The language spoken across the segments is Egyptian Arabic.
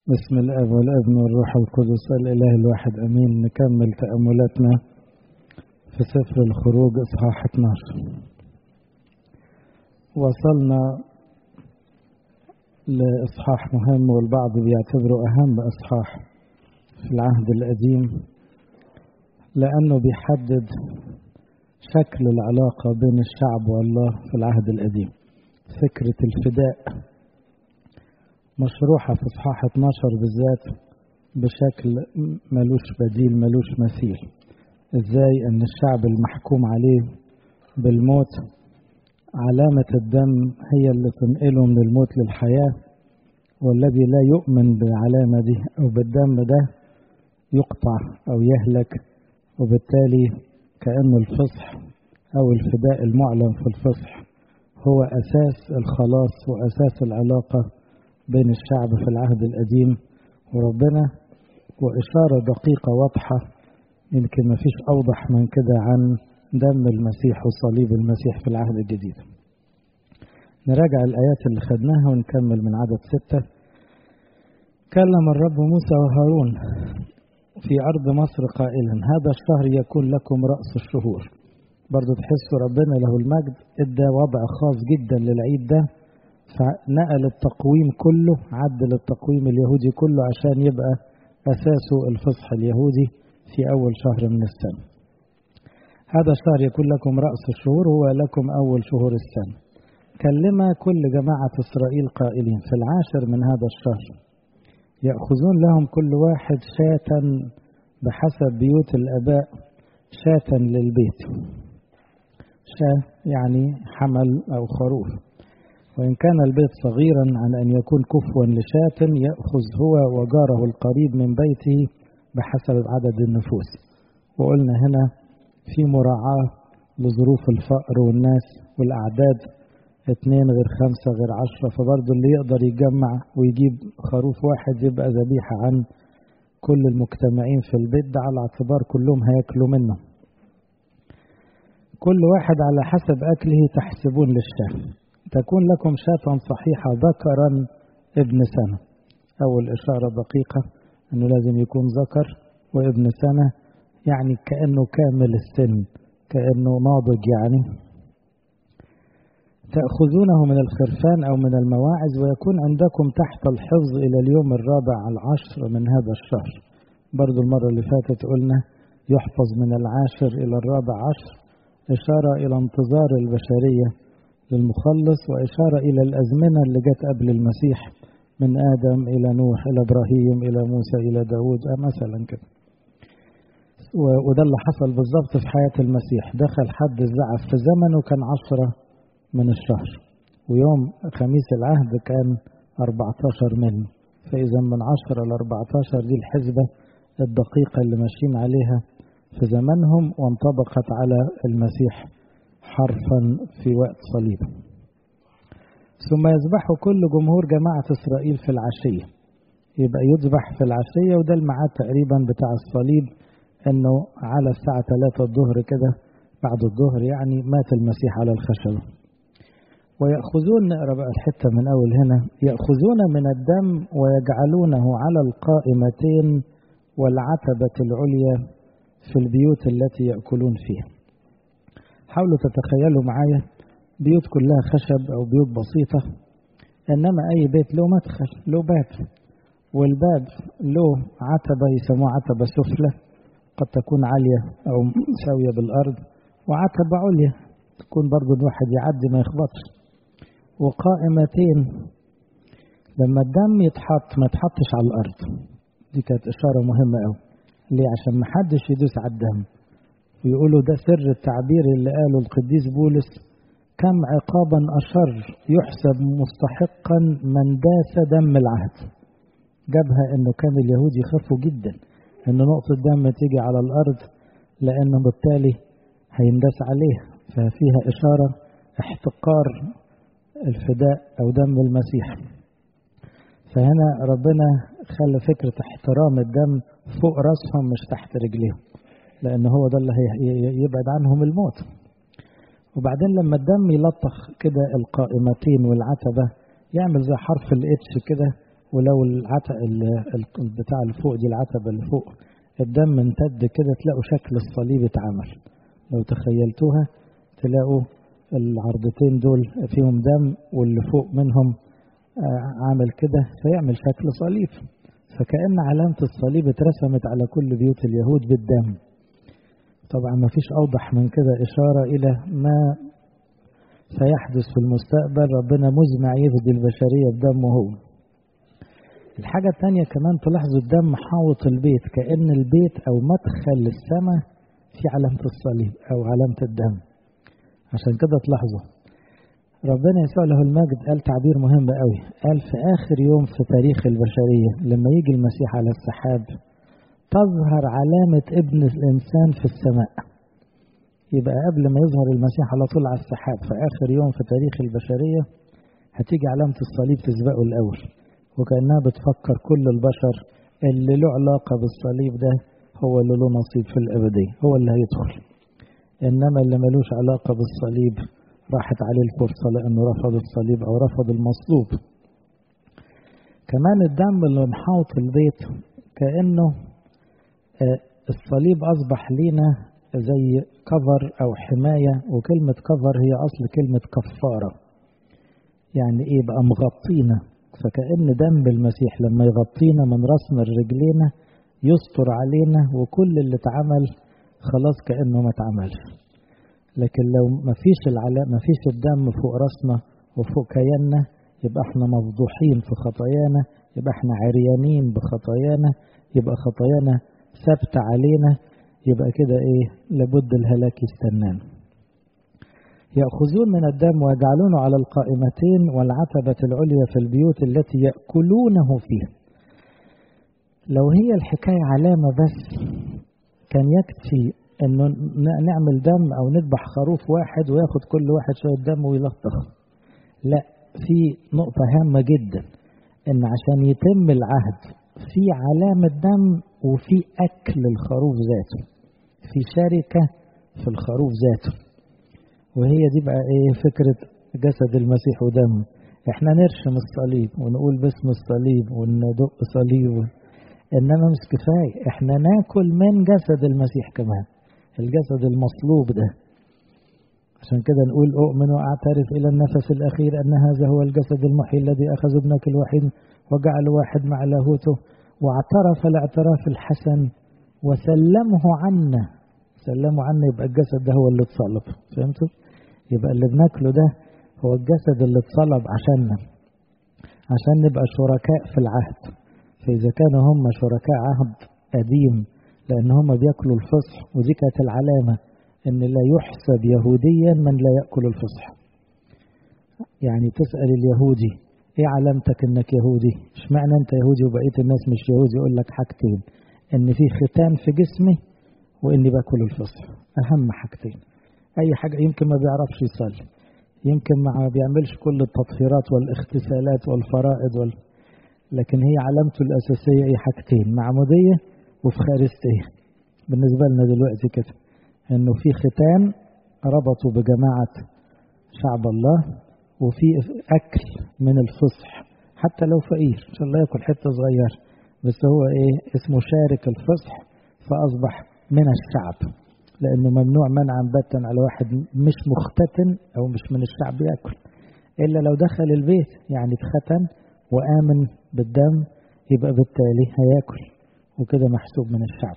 بسم الاب والابن والروح القدس الاله الواحد امين نكمل تاملاتنا في سفر الخروج اصحاح 12 وصلنا لاصحاح مهم والبعض بيعتبره اهم اصحاح في العهد القديم لانه بيحدد شكل العلاقه بين الشعب والله في العهد القديم فكره الفداء مشروحة في إصحاح 12 بالذات بشكل ملوش بديل ملوش مثيل إزاي أن الشعب المحكوم عليه بالموت علامة الدم هي اللي تنقله من الموت للحياة والذي لا يؤمن بالعلامة دي أو بالدم ده يقطع أو يهلك وبالتالي كأن الفصح أو الفداء المعلن في الفصح هو أساس الخلاص وأساس العلاقة بين الشعب في العهد القديم وربنا وإشارة دقيقة واضحة يمكن ما فيش أوضح من كده عن دم المسيح وصليب المسيح في العهد الجديد نراجع الآيات اللي خدناها ونكمل من عدد ستة كلم الرب موسى وهارون في أرض مصر قائلا هذا الشهر يكون لكم رأس الشهور برضو تحسوا ربنا له المجد ادى وضع خاص جدا للعيد ده فنقل التقويم كله عدل التقويم اليهودي كله عشان يبقى أساسه الفصح اليهودي في أول شهر من السنة هذا الشهر يكون لكم رأس الشهور هو لكم أول شهور السنة كلم كل جماعة إسرائيل قائلين في العاشر من هذا الشهر يأخذون لهم كل واحد شاة بحسب بيوت الآباء شاة للبيت شاة يعني حمل أو خروف وإن كان البيت صغيرا عن أن يكون كفوا لشاة يأخذ هو وجاره القريب من بيته بحسب عدد النفوس وقلنا هنا في مراعاة لظروف الفقر والناس والأعداد اتنين غير خمسة غير عشرة فبرضه اللي يقدر يجمع ويجيب خروف واحد يبقى ذبيحة عن كل المجتمعين في البيت ده على اعتبار كلهم هياكلوا منه كل واحد على حسب أكله تحسبون للشاه تكون لكم شاة صحيحة ذكرا ابن سنة أول إشارة دقيقة أنه لازم يكون ذكر وابن سنة يعني كأنه كامل السن كأنه ناضج يعني تأخذونه من الخرفان أو من المواعظ ويكون عندكم تحت الحفظ إلى اليوم الرابع العشر من هذا الشهر برضو المرة اللي فاتت قلنا يحفظ من العاشر إلى الرابع عشر إشارة إلى انتظار البشرية للمخلص وإشارة إلى الأزمنة اللي جت قبل المسيح من آدم إلى نوح إلى إبراهيم إلى موسى إلى داود مثلا كده وده اللي حصل بالظبط في حياة المسيح دخل حد الزعف في زمنه كان عشرة من الشهر ويوم خميس العهد كان 14 منه فإذا من 10 ل 14 دي الحسبة الدقيقة اللي ماشيين عليها في زمنهم وانطبقت على المسيح حرفا في وقت صليبه ثم يذبح كل جمهور جماعة إسرائيل في العشية يبقى يذبح في العشية وده الميعاد تقريبا بتاع الصليب انه على الساعة 3 الظهر كده بعد الظهر يعني مات المسيح على الخشبة ويأخذون نقرا بقى الحتة من أول هنا يأخذون من الدم ويجعلونه على القائمتين والعتبة العليا في البيوت التي يأكلون فيها حاولوا تتخيلوا معايا بيوت كلها خشب أو بيوت بسيطة إنما أي بيت له مدخل له باب والباب له عتبة يسموها عتبة سفلى قد تكون عالية أو ساوية بالأرض وعتبة عليا تكون برضو الواحد يعدي ما يخبطش وقائمتين لما الدم يتحط ما يتحطش على الأرض دي كانت إشارة مهمة أوي ليه عشان ما حدش يدوس على الدم ويقولوا ده سر التعبير اللي قاله القديس بولس كم عقابا أشر يحسب مستحقا من داس دم العهد جابها انه كان اليهود يخافوا جدا ان نقطة دم تيجي على الارض لانه بالتالي هينداس عليها ففيها اشارة احتقار الفداء او دم المسيح فهنا ربنا خلى فكرة احترام الدم فوق راسهم مش تحت رجليهم لأن هو ده اللي يبعد عنهم الموت وبعدين لما الدم يلطخ كده القائمتين والعتبة يعمل زي حرف الاتش كده ولو العتق البتاع اللي فوق دي العتبة اللي فوق الدم امتد كده تلاقوا شكل الصليب اتعمل لو تخيلتوها تلاقوا العرضتين دول فيهم دم واللي فوق منهم عامل كده فيعمل شكل صليب فكأن علامة الصليب اترسمت على كل بيوت اليهود بالدم طبعا ما فيش أوضح من كده إشارة إلى ما سيحدث في المستقبل ربنا مزمع يفدي البشرية بدمه هو الحاجة الثانية كمان تلاحظوا الدم حاوط البيت كأن البيت أو مدخل السماء في علامة الصليب أو علامة الدم عشان كده تلاحظوا ربنا يسوع له المجد قال تعبير مهم قوي قال في آخر يوم في تاريخ البشرية لما يجي المسيح على السحاب تظهر علامة ابن الإنسان في السماء يبقى قبل ما يظهر المسيح على طول على السحاب في آخر يوم في تاريخ البشرية هتيجي علامة الصليب تسبقه الأول وكأنها بتفكر كل البشر اللي له علاقة بالصليب ده هو اللي له نصيب في الأبدية هو اللي هيدخل إنما اللي ملوش علاقة بالصليب راحت عليه الفرصة لأنه رفض الصليب أو رفض المصلوب كمان الدم اللي محاوط البيت كأنه الصليب أصبح لينا زي كفر أو حماية وكلمة كفر هي أصل كلمة كفارة يعني إيه بقى مغطينا فكأن دم المسيح لما يغطينا من راسنا لرجلينا يستر علينا وكل اللي اتعمل خلاص كأنه ما اتعملش لكن لو ما فيش العلاء ما فيش الدم فوق راسنا وفوق كياننا يبقى احنا مفضوحين في خطايانا يبقى احنا عريانين بخطايانا يبقى خطايانا ثابتة علينا يبقى كده ايه لابد الهلاك يستنانا يأخذون من الدم ويجعلونه على القائمتين والعتبة العليا في البيوت التي يأكلونه فيها لو هي الحكاية علامة بس كان يكفي انه نعمل دم او نذبح خروف واحد وياخد كل واحد شوية دم ويلطخ لا في نقطة هامة جدا ان عشان يتم العهد في علامة دم وفي اكل الخروف ذاته في شركة في الخروف ذاته وهي دي بقى ايه فكرة جسد المسيح ودمه احنا نرشم الصليب ونقول باسم الصليب وندق صليب انما مش كفاية احنا ناكل من جسد المسيح كمان الجسد المصلوب ده عشان كده نقول أؤمن وأعترف إلى النفس الأخير أن هذا هو الجسد المحيي الذي أخذ ابنك الوحيد وجعل واحد مع لاهوته واعترف الاعتراف الحسن وسلمه عنا سلمه عنا يبقى الجسد ده هو اللي اتصلب فهمتوا؟ يبقى اللي بناكله ده هو الجسد اللي اتصلب عشاننا عشان نبقى شركاء في العهد فإذا كانوا هم شركاء عهد قديم لأن هم بياكلوا الفصح ودي كانت العلامة إن لا يحسب يهوديا من لا يأكل الفصح يعني تسأل اليهودي إيه علامتك إنك يهودي؟ اشمعنى أنت يهودي وبقية الناس مش يهودي يقول لك حاجتين إن في ختان في جسمي وإني باكل الفصح أهم حاجتين أي حاجة يمكن ما بيعرفش يصلي يمكن ما بيعملش كل التطهيرات والاغتسالات والفرائض وال... لكن هي علامته الأساسية أي حاجتين معمودية وفي خارستية بالنسبة لنا دلوقتي كده انه في ختان ربطوا بجماعة شعب الله وفي اكل من الفصح حتى لو فقير ان شاء الله ياكل حتة صغيرة بس هو ايه اسمه شارك الفصح فاصبح من الشعب لانه ممنوع منعا باتا على واحد مش مختتن او مش من الشعب ياكل الا لو دخل البيت يعني اتختن وامن بالدم يبقى بالتالي هياكل وكده محسوب من الشعب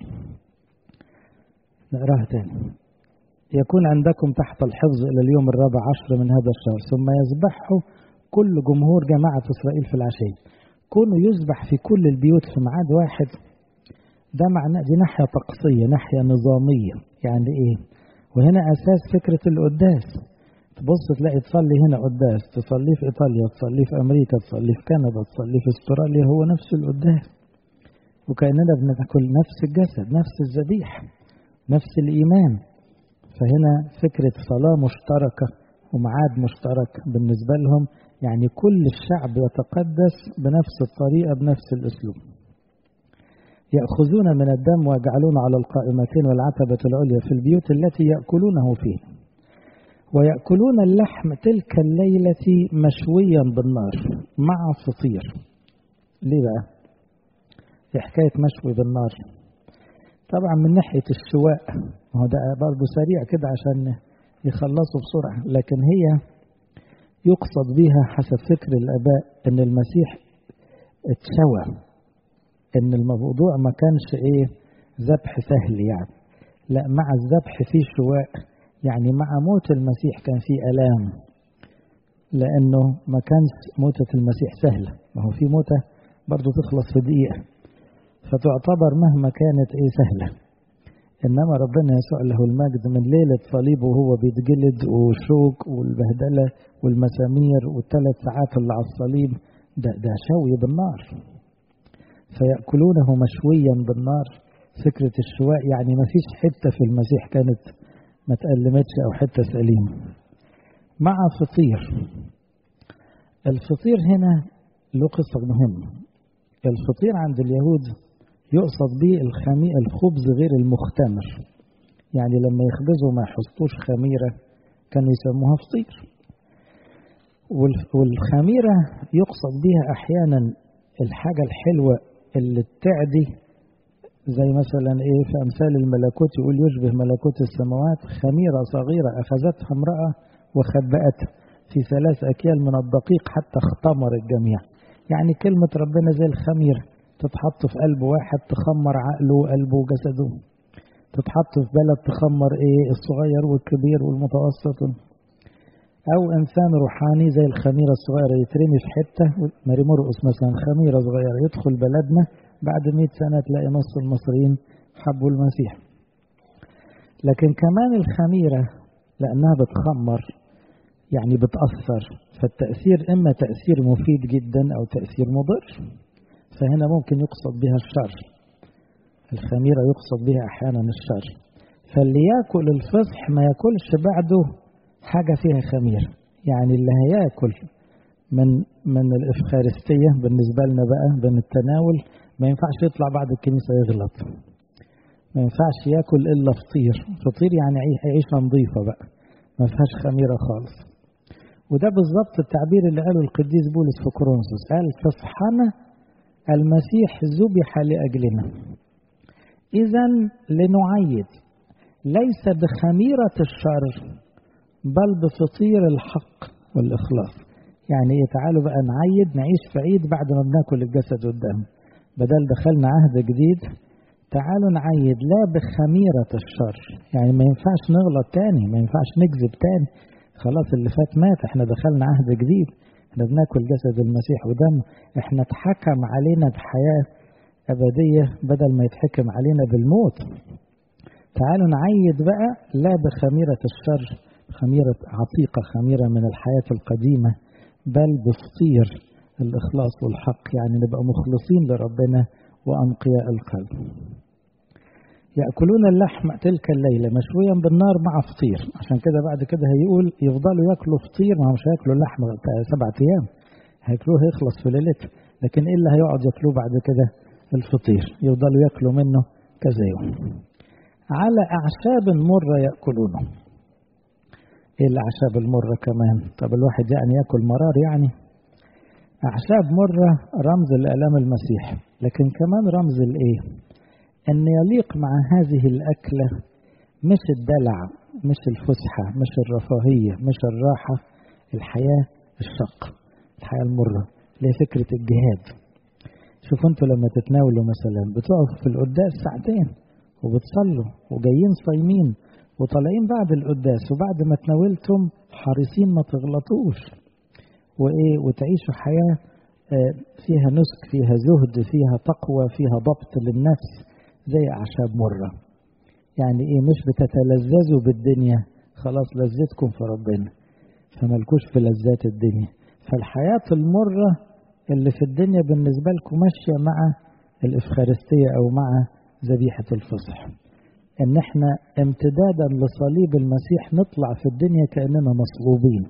نقراها تاني يكون عندكم تحت الحفظ إلى اليوم الرابع عشر من هذا الشهر ثم يذبحه كل جمهور جماعة إسرائيل في العشية كونه يذبح في كل البيوت في ميعاد واحد ده معناه دي ناحية طقسية ناحية نظامية يعني إيه وهنا أساس فكرة القداس تبص تلاقي تصلي هنا قداس تصلي في إيطاليا تصلي في أمريكا تصلي في كندا تصلي في استراليا هو نفس القداس وكأننا بناكل نفس الجسد نفس الذبيح نفس الإيمان فهنا فكرة صلاة مشتركة ومعاد مشترك بالنسبة لهم يعني كل الشعب يتقدس بنفس الطريقة بنفس الأسلوب يأخذون من الدم ويجعلون على القائمتين والعتبة العليا في البيوت التي يأكلونه فيه ويأكلون اللحم تلك الليلة مشويا بالنار مع فطير ليه بقى في حكاية مشوي بالنار طبعا من ناحية الشواء ما هو ده برضه سريع كده عشان يخلصوا بسرعة لكن هي يقصد بها حسب فكر الآباء إن المسيح اتشوى إن الموضوع ما كانش إيه ذبح سهل يعني لا مع الذبح فيه شواء يعني مع موت المسيح كان فيه آلام لأنه ما كانش موتة المسيح سهلة ما هو في موتة برضه تخلص في دقيقة فتعتبر مهما كانت إيه سهلة إنما ربنا يسوع له المجد من ليلة صليبه وهو بيتجلد والشوك والبهدلة والمسامير والثلاث ساعات اللي على الصليب ده ده شوي بالنار فيأكلونه مشويا بالنار فكرة الشواء يعني ما فيش حتة في المسيح كانت ما تألمتش أو حتة سليمة مع فطير الفطير هنا له قصة مهمة الفطير عند اليهود يقصد به الخمي الخبز غير المختمر يعني لما يخبزوا ما يحطوش خميرة كانوا يسموها فطير والخميرة يقصد بها أحيانا الحاجة الحلوة اللي تعدي زي مثلا ايه في امثال الملكوت يقول يشبه ملكوت السماوات خميره صغيره اخذتها امراه وخبأتها في ثلاث اكيال من الدقيق حتى اختمر الجميع يعني كلمه ربنا زي الخميره تتحط في قلب واحد تخمر عقله وقلبه وجسده تتحط في بلد تخمر ايه الصغير والكبير والمتوسط او انسان روحاني زي الخميره الصغيره يترمي في حته ماري مرقس مثلا خميره صغيره يدخل بلدنا بعد مئة سنة تلاقي نص المصريين حبوا المسيح لكن كمان الخميرة لأنها بتخمر يعني بتأثر فالتأثير إما تأثير مفيد جدا أو تأثير مضر فهنا ممكن يقصد بها الشر الخميرة يقصد بها أحيانا الشر فاللي ياكل الفصح ما ياكلش بعده حاجة فيها خميرة يعني اللي هياكل من من الإفخارستية بالنسبة لنا بقى بين التناول ما ينفعش يطلع بعد الكنيسة يغلط ما ينفعش ياكل إلا فطير فطير يعني عيشة نظيفة بقى ما فيهاش خميرة خالص وده بالظبط التعبير اللي قاله القديس بولس في كورنثوس قال فصحنا المسيح ذبح لأجلنا إذا لنعيد ليس بخميرة الشر بل بفطير الحق والإخلاص يعني إيه تعالوا بقى نعيد نعيش في عيد بعد ما بناكل الجسد والدم بدل دخلنا عهد جديد تعالوا نعيد لا بخميرة الشر يعني ما ينفعش نغلط تاني ما ينفعش نكذب تاني خلاص اللي فات مات احنا دخلنا عهد جديد احنا بناكل جسد المسيح ودمه احنا اتحكم علينا بحياة أبدية بدل ما يتحكم علينا بالموت تعالوا نعيد بقى لا بخميرة الشر خميرة عتيقة خميرة من الحياة القديمة بل بفطير الإخلاص والحق يعني نبقى مخلصين لربنا وأنقياء القلب يأكلون اللحم تلك الليلة مشويا بالنار مع فطير عشان كده بعد كده هيقول يفضلوا ياكلوا فطير ما مش هياكلوا اللحم سبعة أيام هياكلوه هيخلص في ليلته لكن إيه اللي هيقعد ياكلوه بعد كده الفطير يفضلوا ياكلوا منه كذا يوم على أعشاب مرة يأكلونه إيه الأعشاب المرة كمان طب الواحد يعني ياكل مرار يعني أعشاب مرة رمز لآلام المسيح لكن كمان رمز الإيه أن يليق مع هذه الأكلة مش الدلع مش الفسحة مش الرفاهية مش الراحة الحياة الشق الحياة المرة اللي هي فكرة الجهاد شوفوا انتوا لما تتناولوا مثلا بتقفوا في القداس ساعتين وبتصلوا وجايين صايمين وطالعين بعد القداس وبعد ما تناولتم حريصين ما تغلطوش وايه وتعيشوا حياه فيها نسك فيها زهد فيها تقوى فيها ضبط للنفس زي اعشاب مره يعني ايه مش بتتلذذوا بالدنيا خلاص لذتكم في ربنا فملكوش في لذات الدنيا فالحياه المره اللي في الدنيا بالنسبه لكم ماشيه مع الافخارستيه او مع ذبيحه الفصح ان احنا امتدادا لصليب المسيح نطلع في الدنيا كاننا مصلوبين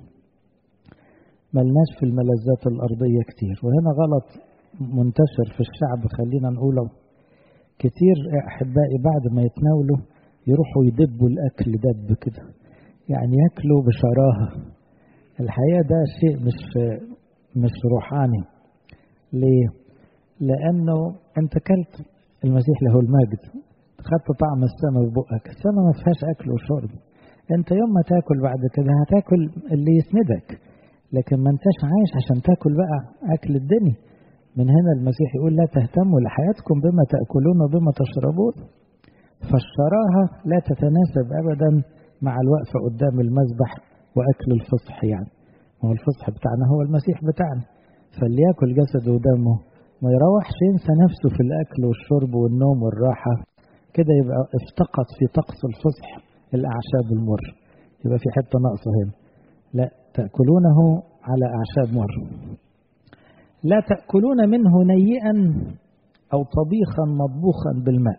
ملناش في الملذات الارضيه كتير وهنا غلط منتشر في الشعب خلينا نقوله كتير احبائي بعد ما يتناولوا يروحوا يدبوا الاكل دب كده يعني ياكلوا بشراهه الحقيقه ده شيء مش مش روحاني ليه لأنه أنت كلت المسيح له المجد خدت طعم السماء في بقك السماء ما فيهاش أكل وشرب أنت يوم ما تاكل بعد كده هتاكل اللي يسندك لكن ما انتش عايش عشان تاكل بقى أكل الدنيا من هنا المسيح يقول لا تهتموا لحياتكم بما تأكلون وبما تشربون فالشراهة لا تتناسب أبدا مع الوقفة قدام المذبح وأكل الفصح يعني هو الفصح بتاعنا هو المسيح بتاعنا فليأكل جسده ودمه ما يروحش ينسى نفسه في الأكل والشرب والنوم والراحة كده يبقى افتقد في طقس الفصح الأعشاب المر يبقى في حتة ناقصة هنا لا تأكلونه على أعشاب مر لا تأكلون منه نيئا أو طبيخا مطبوخا بالماء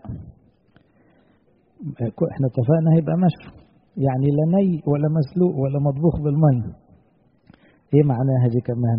احنا اتفقنا هيبقى مشوي يعني لا ني ولا مسلوق ولا مطبوخ بالمية ايه معناها دي كمان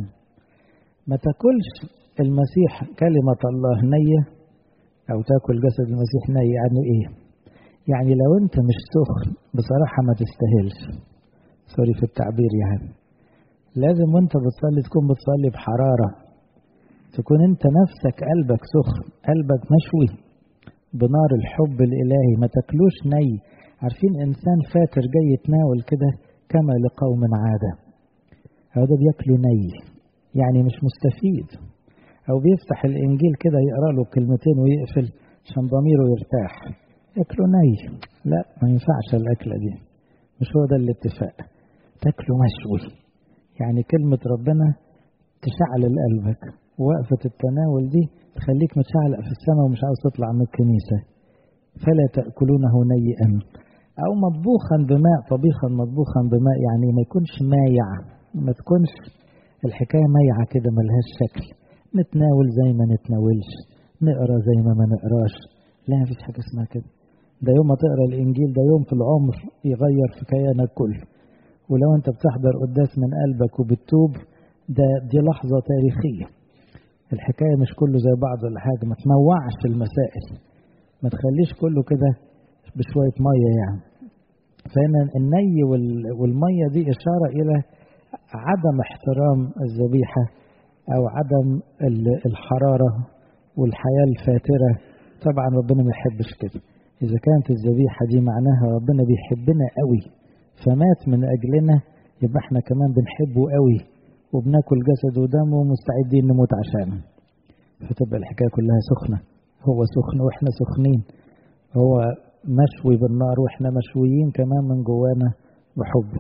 ما تاكلش المسيح كلمة الله نية او تاكل جسد المسيح ني يعني ايه يعني لو انت مش سخن بصراحة ما تستاهلش سوري في التعبير يعني لازم وانت بتصلي تكون بتصلي بحرارة تكون انت نفسك قلبك سخن قلبك مشوي بنار الحب الإلهي ما تاكلوش ني عارفين إنسان فاتر جاي يتناول كده كما لقوم عادة هذا بياكلوا ني يعني مش مستفيد أو بيفتح الإنجيل كده يقرأ له كلمتين ويقفل عشان ضميره يرتاح ياكلوا ني لا ما ينفعش الأكلة دي مش هو ده الاتفاق تاكلوا مشوي يعني كلمة ربنا تشعل قلبك وقفة التناول دي تخليك متشعلق في السماء ومش عاوز تطلع من الكنيسة فلا تأكلونه نيئا أو مطبوخا بماء طبيخا مطبوخا بماء يعني ما يكونش مايع ما تكونش الحكاية مايعة كده ملهاش شكل نتناول زي ما نتناولش نقرا زي ما ما نقراش لا مفيش حاجة اسمها كده ده يوم ما تقرا الإنجيل ده يوم في العمر يغير في كيانك كله ولو أنت بتحضر قداس من قلبك وبتتوب ده دي لحظة تاريخية الحكاية مش كله زي بعض ولا حاجة ما تنوعش المسائل ما تخليش كله كده بشوية مية يعني فهنا الني والمية دي إشارة إلى عدم احترام الذبيحة أو عدم الحرارة والحياة الفاترة طبعا ربنا ما يحبش كده إذا كانت الذبيحة دي معناها ربنا بيحبنا قوي فمات من أجلنا يبقى احنا كمان بنحبه قوي وبناكل جسد ودمه ومستعدين نموت عشانه فتبقى الحكاية كلها سخنة هو سخن واحنا سخنين هو مشوي بالنار واحنا مشويين كمان من جوانا بحبه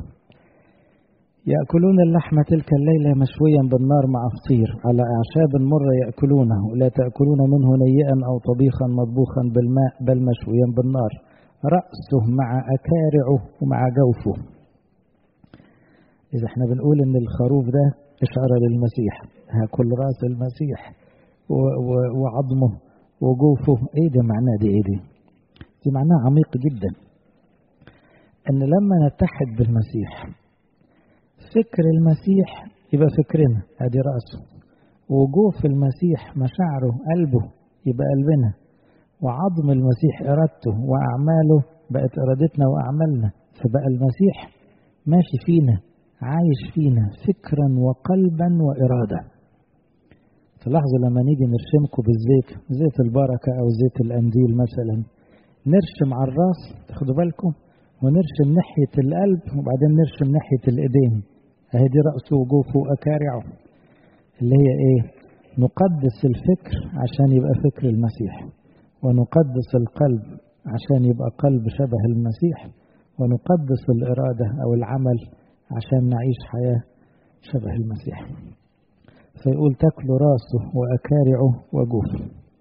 يأكلون اللحم تلك الليلة مشويا بالنار مع فطير على أعشاب مرة يأكلونه لا تأكلون منه نيئا أو طبيخا مطبوخا بالماء بل مشويا بالنار رأسه مع أكارعه ومع جوفه إذا احنا بنقول إن الخروف ده إشارة للمسيح هاكل رأس المسيح وعظمه وجوفه إيه ده معناه دي إيه دي؟ دي معناه عميق جدا إن لما نتحد بالمسيح فكر المسيح يبقى فكرنا ادي راسه وجوف المسيح مشاعره قلبه يبقى قلبنا وعظم المسيح ارادته واعماله بقت ارادتنا واعمالنا فبقى المسيح ماشي فينا عايش فينا فكرا وقلبا واراده تلاحظوا لما نيجي نرشمكم بالزيت زيت البركه او زيت الانديل مثلا نرشم على الراس تاخدوا بالكم ونرشم ناحيه القلب وبعدين نرشم ناحيه الايدين اهي دي رأسه وجوفه وأكارعه اللي هي ايه نقدس الفكر عشان يبقى فكر المسيح ونقدس القلب عشان يبقى قلب شبه المسيح ونقدس الإرادة أو العمل عشان نعيش حياة شبه المسيح فيقول تاكل راسه وأكارعه وجوفه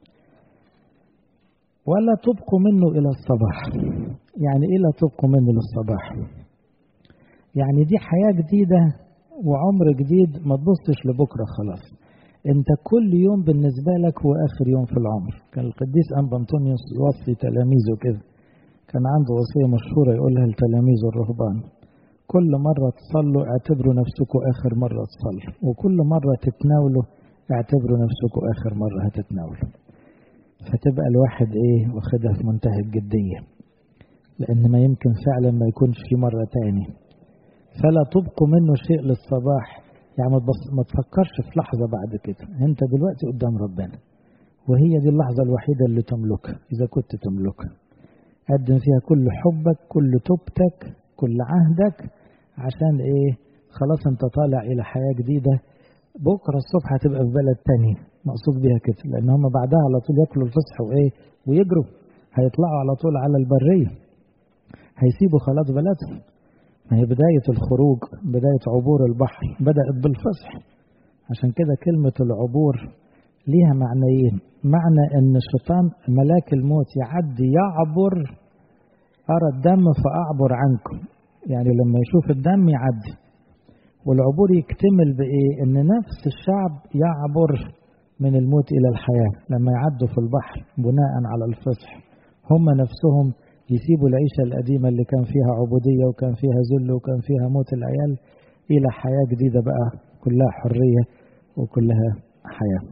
ولا تبقوا منه إلى الصباح يعني إيه لا تبقوا منه للصباح يعني دي حياة جديدة وعمر جديد ما تبصش لبكرة خلاص انت كل يوم بالنسبة لك هو آخر يوم في العمر كان القديس أنبا أنطونيوس يوصي تلاميذه كده كان عنده وصية مشهورة يقولها لتلاميذه الرهبان كل مرة تصلوا اعتبروا نفسكم آخر مرة تصلوا وكل مرة تتناولوا اعتبروا نفسكم آخر مرة هتتناولوا فتبقى الواحد ايه واخدها في منتهى الجدية لأن ما يمكن فعلا ما يكونش في مرة تاني فلا تبقوا منه شيء للصباح يعني ما تفكرش في لحظة بعد كده انت دلوقتي قدام ربنا وهي دي اللحظة الوحيدة اللي تملكها إذا كنت تملكها قدم فيها كل حبك كل توبتك كل عهدك عشان إيه خلاص أنت طالع إلى حياة جديدة بكرة الصبح هتبقى في بلد تاني مقصود بيها كده لأن هم بعدها على طول ياكلوا الفصح وإيه ويجروا هيطلعوا على طول على البرية هيسيبوا خلاص بلدهم ما هي بداية الخروج بداية عبور البحر بدأت بالفصح عشان كده كلمة العبور ليها معنيين معنى ان الشيطان ملاك الموت يعدي يعبر أرى الدم فأعبر عنكم يعني لما يشوف الدم يعدي والعبور يكتمل بإيه ان نفس الشعب يعبر من الموت إلى الحياة لما يعدوا في البحر بناء على الفصح هم نفسهم يسيبوا العيشة القديمة اللي كان فيها عبودية وكان فيها ذل وكان فيها موت العيال إلى حياة جديدة بقى كلها حرية وكلها حياة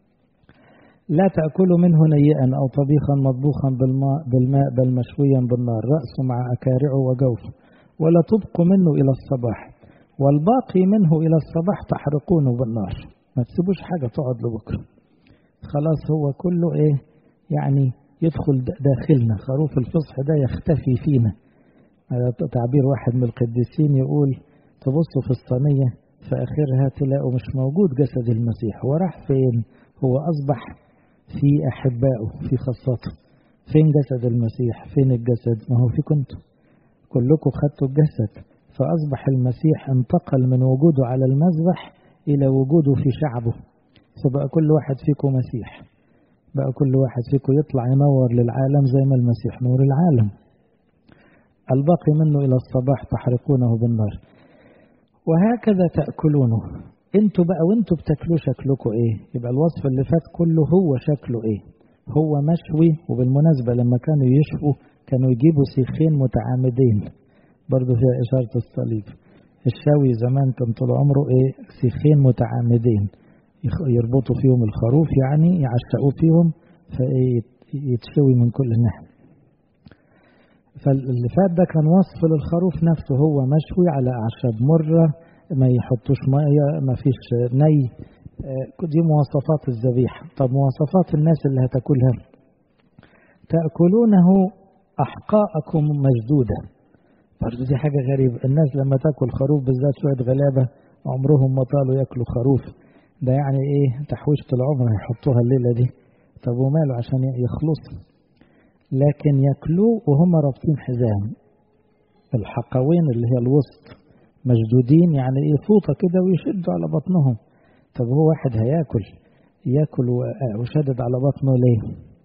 لا تأكلوا منه نيئا أو طبيخا مطبوخا بالماء, بالماء بل مشويا بالنار رأسه مع أكارعه وجوفه ولا تبقوا منه إلى الصباح والباقي منه إلى الصباح تحرقونه بالنار ما تسيبوش حاجة تقعد لبكرة خلاص هو كله إيه يعني يدخل داخلنا خروف الفصح ده يختفي فينا تعبير واحد من القديسين يقول تبصوا في الصينية في آخرها تلاقوا مش موجود جسد المسيح هو راح فين هو أصبح في أحبائه في خاصته فين جسد المسيح فين الجسد ما هو في كنتم كلكم خدتوا الجسد فأصبح المسيح انتقل من وجوده على المذبح إلى وجوده في شعبه فبقى كل واحد فيكم مسيح بقى كل واحد فيكم يطلع ينور للعالم زي ما المسيح نور العالم الباقي منه إلى الصباح تحرقونه بالنار وهكذا تأكلونه انتوا بقى وانتوا بتاكلوه شكلكم ايه يبقى الوصف اللي فات كله هو شكله ايه هو مشوي وبالمناسبة لما كانوا يشووا كانوا يجيبوا سيخين متعامدين برضو فيها إشارة الصليب الشوي زمان كان طول عمره ايه سيخين متعامدين يربطوا فيهم الخروف يعني يعشقوه فيهم فيتشوي من كل ناحية فاللي فات ده كان وصف للخروف نفسه هو مشوي على أعشاب مرة ما يحطوش مية ما فيش ني دي مواصفات الذبيحة طب مواصفات الناس اللي هتاكلها تأكلونه أحقاءكم مشدودة برضه دي حاجة غريبة الناس لما تاكل خروف بالذات شوية غلابة عمرهم ما طالوا ياكلوا خروف ده يعني ايه تحويشة العمر هيحطوها الليلة دي طب وماله عشان يخلصوا لكن ياكلوه وهم رابطين حزام الحقوين اللي هي الوسط مشدودين يعني ايه فوطة كده ويشدوا على بطنهم طب هو واحد هياكل ياكل وشدد على بطنه ليه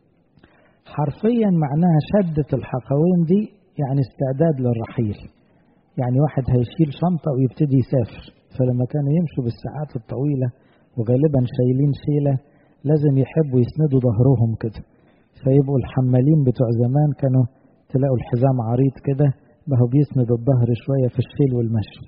حرفيا معناها شدة الحقوين دي يعني استعداد للرحيل يعني واحد هيشيل شنطة ويبتدي يسافر فلما كانوا يمشوا بالساعات الطويلة وغالبا شايلين شيلة لازم يحبوا يسندوا ظهرهم كده فيبقوا الحمالين بتوع زمان كانوا تلاقوا الحزام عريض كده بقوا بيسند الظهر شوية في الشيل والمشي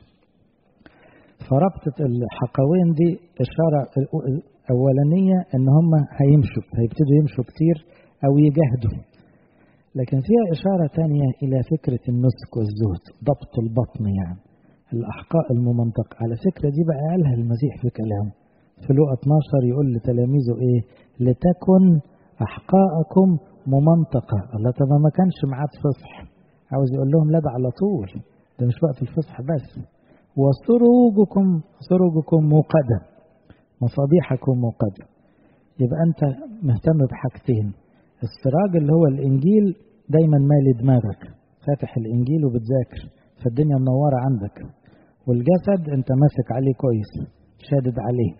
فربطة الحقوين دي إشارة أولانية إن هم هيمشوا هيبتدوا يمشوا كتير أو يجاهدوا لكن فيها إشارة تانية إلى فكرة النسك والزهد ضبط البطن يعني الأحقاء الممنطقة على فكرة دي بقى قالها المسيح في كلامه في لقى 12 يقول لتلاميذه إيه لتكن أحقاءكم ممنطقة الله طب ما كانش معاد فصح عاوز يقول لهم لا ده على طول ده مش وقت الفصح بس وسروجكم سروجكم موقدة مصابيحكم موقدة يبقى أنت مهتم بحاجتين السراج اللي هو الإنجيل دايما مالي دماغك فاتح الإنجيل وبتذاكر فالدنيا منورة عندك والجسد أنت ماسك عليه كويس شادد عليه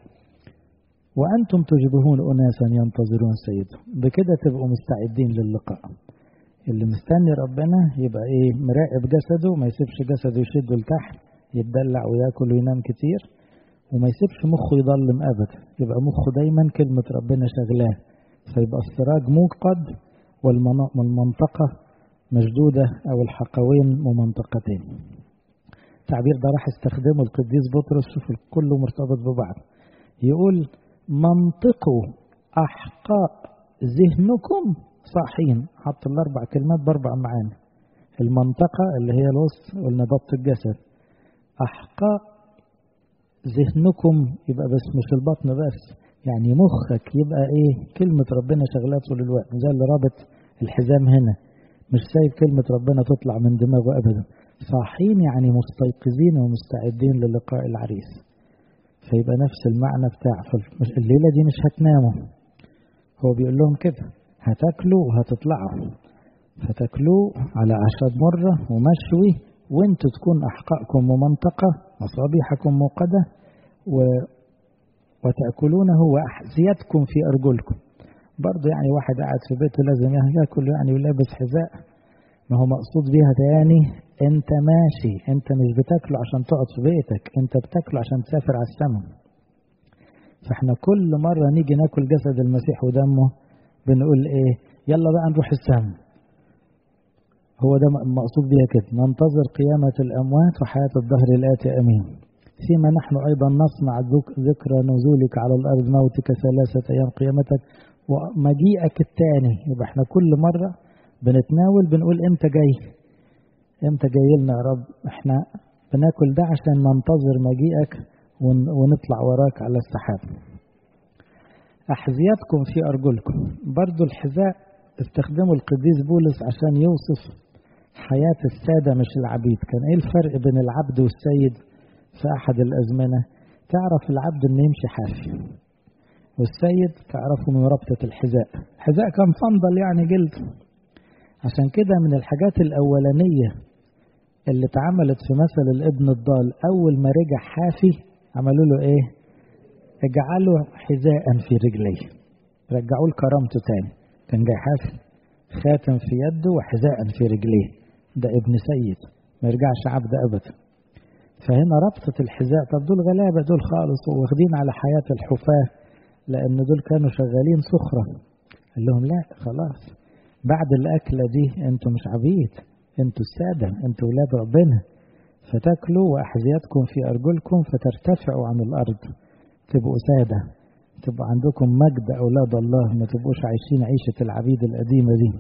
وأنتم تشبهون أناسا ينتظرون سيدهم بكده تبقوا مستعدين للقاء اللي مستني ربنا يبقى ايه مراقب جسده ما يسيبش جسده يشده لتحت يتدلع وياكل وينام كتير وما يسيبش مخه يضلم ابدا يبقى مخه دايما كلمة ربنا شغلاه فيبقى السراج موقد والمنطقة مشدودة أو الحقوين ممنطقتين التعبير ده راح استخدمه القديس بطرس شوف كله مرتبط ببعض يقول منطقوا أحقاء ذهنكم صاحين حط الأربع كلمات بأربع معاني المنطقة اللي هي الوسط قلنا ضبط الجسد أحقاء ذهنكم يبقى بس مش البطن بس يعني مخك يبقى ايه كلمة ربنا شغلاه طول الوقت زي اللي رابط الحزام هنا مش سايب كلمة ربنا تطلع من دماغه أبدا صاحين يعني مستيقظين ومستعدين للقاء العريس فيبقى نفس المعنى بتاع الليلة دي مش هتناموا هو بيقول لهم كده هتاكلوا وهتطلعوا فتاكلوا على عشاد مرة ومشوي وانتوا تكون أحقائكم ممنطقة مصابيحكم موقدة و... وتأكلونه وأحذيتكم في أرجلكم برضه يعني واحد قاعد في بيته لازم ياكل يعني ولابس حذاء ما هو مقصود بيها تاني انت ماشي انت مش بتاكله عشان تقعد في بيتك انت بتاكله عشان تسافر على السماء فاحنا كل مرة نيجي ناكل جسد المسيح ودمه بنقول ايه يلا بقى نروح السماء هو ده مقصود بيها كده ننتظر قيامة الأموات وحياة الظهر الآتي أمين فيما نحن أيضا نصنع ذكرى نزولك على الأرض موتك ثلاثة أيام قيامتك ومجيئك الثاني يبقى احنا كل مرة بنتناول بنقول امتى جاي امتى جاي لنا يا رب احنا بناكل ده عشان ننتظر مجيئك ونطلع وراك على السحاب أحذيتكم في أرجلكم برضو الحذاء استخدموا القديس بولس عشان يوصف حياة السادة مش العبيد كان ايه الفرق بين العبد والسيد في أحد الأزمنة تعرف العبد انه يمشي حافي والسيد تعرفه من ربطة الحذاء الحذاء كان صندل يعني جلد عشان كده من الحاجات الأولانية اللي اتعملت في مثل الابن الضال أول ما رجع حافي عملوا له إيه؟ اجعلوا حذاء في رجليه رجعوا له كرامته تاني كان جاي حافي خاتم في يده وحذاء في رجليه ده ابن سيد ما يرجعش عبد أبدا فهنا ربطة الحذاء طب دول غلابة دول خالص واخدين على حياة الحفاة لأن دول كانوا شغالين سخرة قال لهم لا خلاص بعد الأكلة دي انتوا مش عبيد انتوا السادة انتوا ولاد ربنا فتاكلوا وأحذيتكم في أرجلكم فترتفعوا عن الأرض تبقوا سادة تبقى عندكم مجد أولاد الله ما تبقوش عايشين عيشة العبيد القديمة دي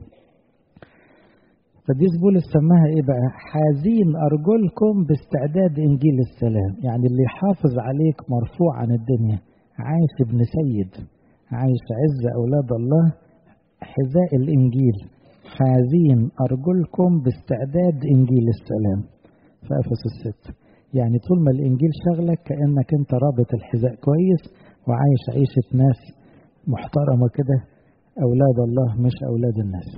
قديس بولس سماها ايه بقى حازين أرجلكم باستعداد إنجيل السلام يعني اللي يحافظ عليك مرفوع عن الدنيا عايش ابن سيد عايش عز أولاد الله حذاء الإنجيل حازين أرجلكم باستعداد إنجيل السلام في أفسس الست يعني طول ما الإنجيل شغلك كأنك أنت رابط الحذاء كويس وعايش عيشة ناس محترمة كده أولاد الله مش أولاد الناس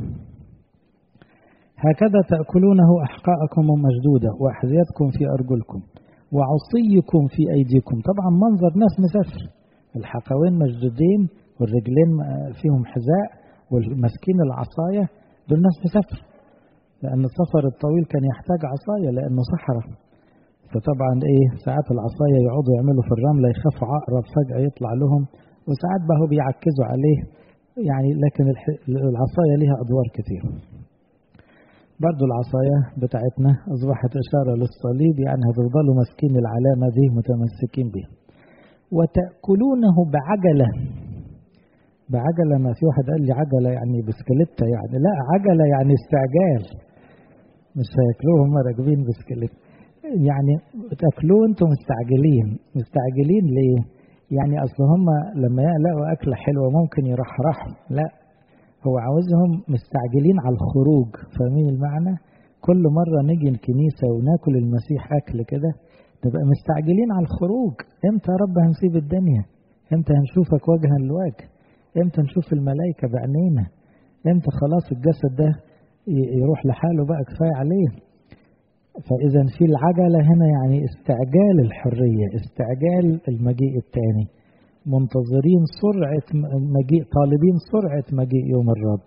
هكذا تأكلونه أحقاءكم مشدودة وأحذيتكم في أرجلكم وعصيكم في أيديكم طبعا منظر ناس مسافر الحقوين مشدودين والرجلين فيهم حذاء والمسكين العصاية دول ناس مسافر لأن السفر الطويل كان يحتاج عصاية لأنه صحراء فطبعا إيه ساعات العصاية يقعدوا يعملوا في الرملة يخافوا عقرب فجأة يطلع لهم وساعات بقى بيعكزوا عليه يعني لكن العصاية ليها أدوار كتير برضو العصاية بتاعتنا أصبحت إشارة للصليب يعني هتفضلوا ماسكين العلامة دي متمسكين بيها وتأكلونه بعجلة بعجلة ما في واحد قال لي عجلة يعني بسكليتة يعني لا عجلة يعني استعجال مش هياكلوه هم راكبين بسكليت يعني تاكلوه انتم مستعجلين مستعجلين ليه؟ يعني اصل هم لما يلاقوا اكله حلوه ممكن يرحرحوا لا هو عاوزهم مستعجلين على الخروج فاهمين المعنى؟ كل مرة نيجي الكنيسة وناكل المسيح أكل كده نبقى مستعجلين على الخروج امتى يا رب هنسيب الدنيا امتى هنشوفك وجها لوجه امتى نشوف الملائكة بعينينا امتى خلاص الجسد ده يروح لحاله بقى كفاية عليه فإذا في العجلة هنا يعني استعجال الحرية استعجال المجيء الثاني منتظرين سرعة مجيء طالبين سرعة مجيء يوم الرب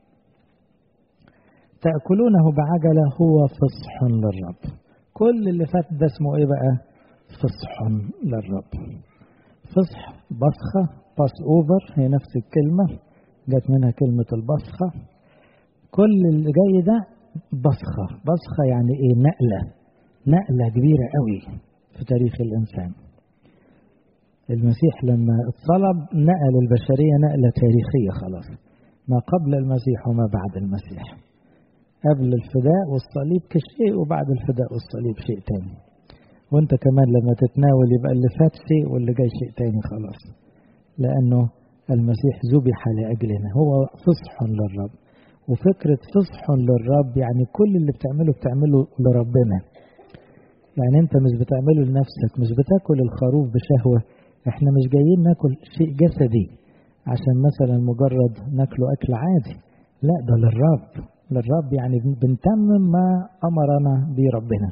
تأكلونه بعجلة هو فصح للرب كل اللي فات ده اسمه ايه بقى فصح للرب فصح بصخة باس اوفر هي نفس الكلمة جت منها كلمة البصخة كل اللي جاي ده بصخة بصخة يعني ايه نقلة نقلة كبيرة قوي في تاريخ الإنسان المسيح لما اتصلب نقل البشرية نقلة تاريخية خلاص ما قبل المسيح وما بعد المسيح قبل الفداء والصليب كشيء وبعد الفداء والصليب شيء تاني وانت كمان لما تتناول يبقى اللي فات شيء واللي جاي شيء تاني خلاص لأنه المسيح ذبح لأجلنا هو فصح للرب وفكرة فصح للرب يعني كل اللي بتعمله بتعمله لربنا يعني انت مش بتعمله لنفسك مش بتاكل الخروف بشهوة احنا مش جايين ناكل شيء جسدي عشان مثلا مجرد ناكله اكل عادي لا ده للرب للرب يعني بنتمم ما امرنا به ربنا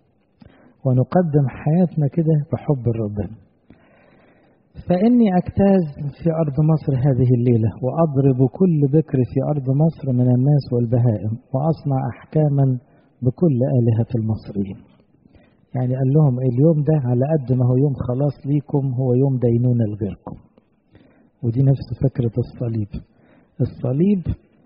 ونقدم حياتنا كده بحب ربنا فإني أجتاز في أرض مصر هذه الليلة وأضرب كل بكر في أرض مصر من الناس والبهائم وأصنع أحكاما بكل آلهة المصريين يعني قال لهم اليوم ده على قد ما هو يوم خلاص ليكم هو يوم دينونة لغيركم ودي نفس فكرة الصليب الصليب